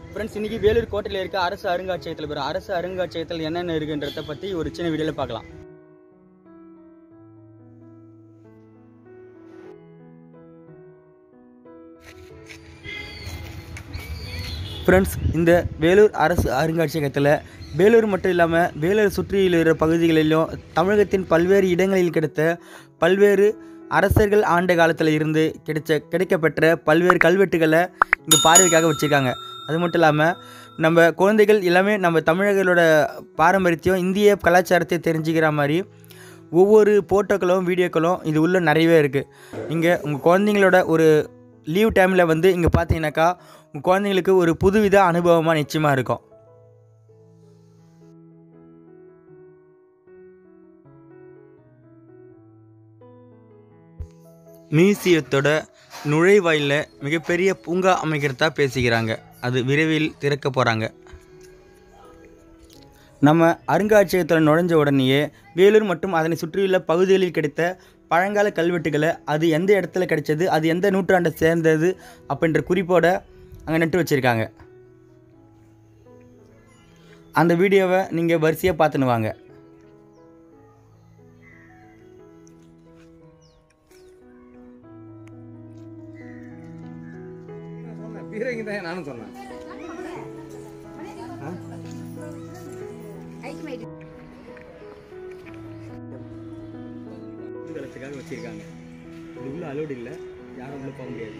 friends இன்னைக்கு வேலூர் கோட்டையில் இருக்க அரசு அருங்காட்சியகத்தில் போகிறோம் அரசு அருங்காட்சியகத்தில் என்னென்ன இருக்குன்றத பற்றி ஒரு சின்ன வீடியோவில் பார்க்கலாம் ஃப்ரெண்ட்ஸ் இந்த வேலூர் அரசு அருங்காட்சியகத்தில் வேலூர் மட்டும் இல்லாமல் வேலூர் சுற்றியில் இருக்கிற பகுதிகளிலும் தமிழகத்தின் பல்வேறு இடங்களில் கிடைத்த பல்வேறு அரசர்கள் ஆண்ட காலத்தில் இருந்து கிடைச்ச கிடைக்கப்பெற்ற பல்வேறு கல்வெட்டுகளை இங்கே பார்வைக்காக வச்சுருக்காங்க அது மட்டும் இல்லாமல் நம்ம குழந்தைகள் எல்லாமே நம்ம தமிழர்களோட பாரம்பரியத்தையும் இந்திய கலாச்சாரத்தை தெரிஞ்சுக்கிற மாதிரி ஒவ்வொரு ஃபோட்டோக்களும் வீடியோக்களும் இது உள்ள நிறையவே இருக்குது இங்கே உங்கள் குழந்தைங்களோட ஒரு லீவ் டைமில் வந்து இங்கே பார்த்தீங்கன்னாக்கா உங்கள் குழந்தைங்களுக்கு ஒரு புதுவித அனுபவமாக நிச்சயமாக இருக்கும் மியூசியத்தோட நுழைவாயிலில் மிகப்பெரிய பூங்கா அமைக்கிறதா பேசிக்கிறாங்க அது விரைவில் திறக்க போகிறாங்க நம்ம அருங்காட்சியகத்தில் நுழைஞ்ச உடனேயே வேலூர் மற்றும் அதனை சுற்றியுள்ள பகுதிகளில் கிடைத்த பழங்கால கல்வெட்டுகளை அது எந்த இடத்துல கிடைச்சது அது எந்த நூற்றாண்டை சேர்ந்தது அப்படின்ற குறிப்போட அங்கே நட்டு வச்சுருக்காங்க அந்த வீடியோவை நீங்கள் வரிசையாக பார்த்துன்னு வாங்க சொன்னேன் பீரங்கி தான் நானும் சொன்னேன் தளத்துக்காக வச்சுருக்காங்க இது உள்ள அலோடு இல்லை யாரும் உள்ள போக முடியாது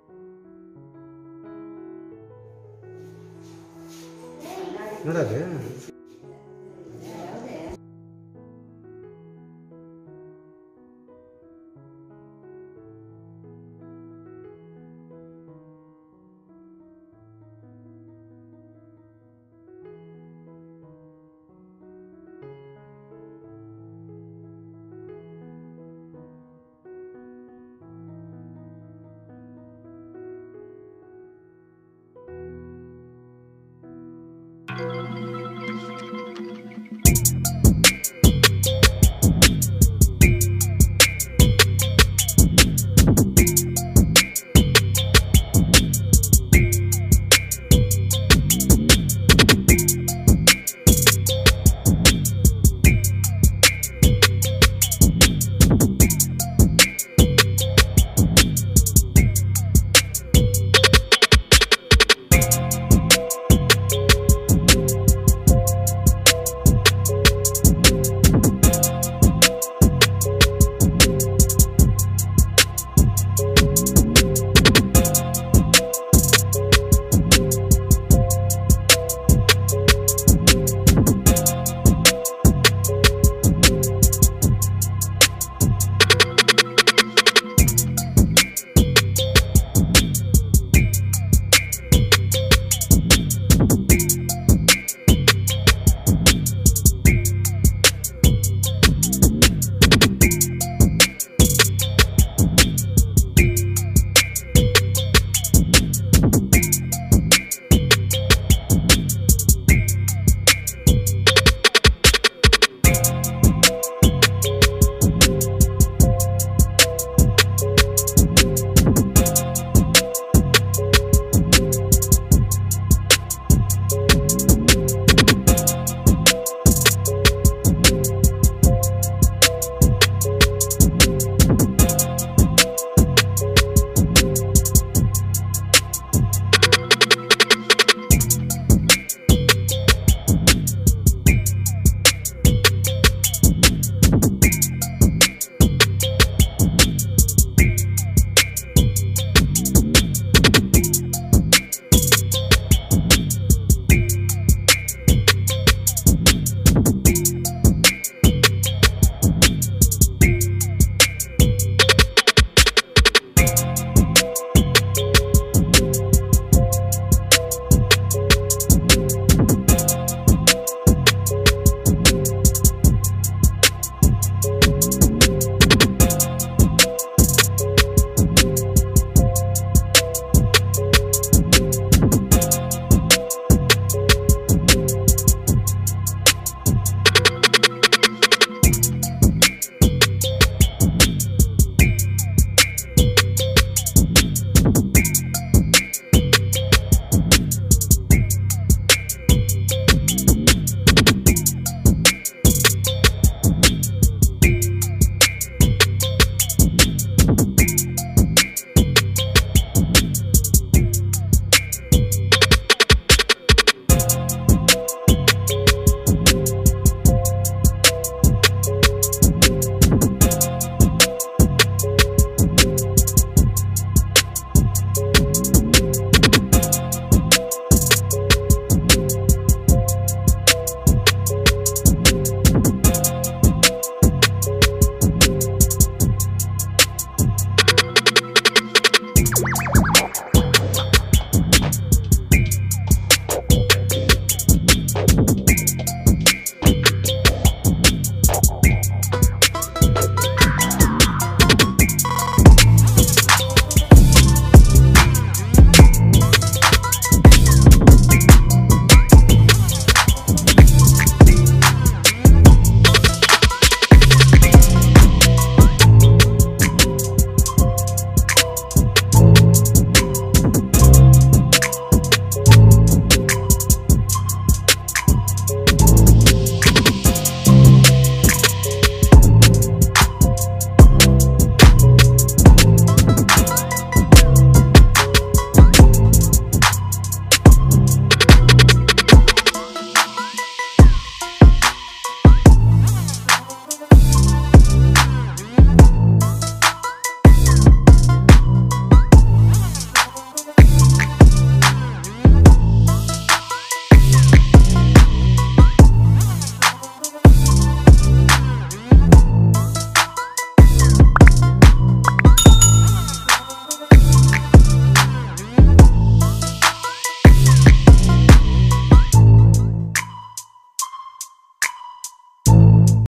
என்னடா அது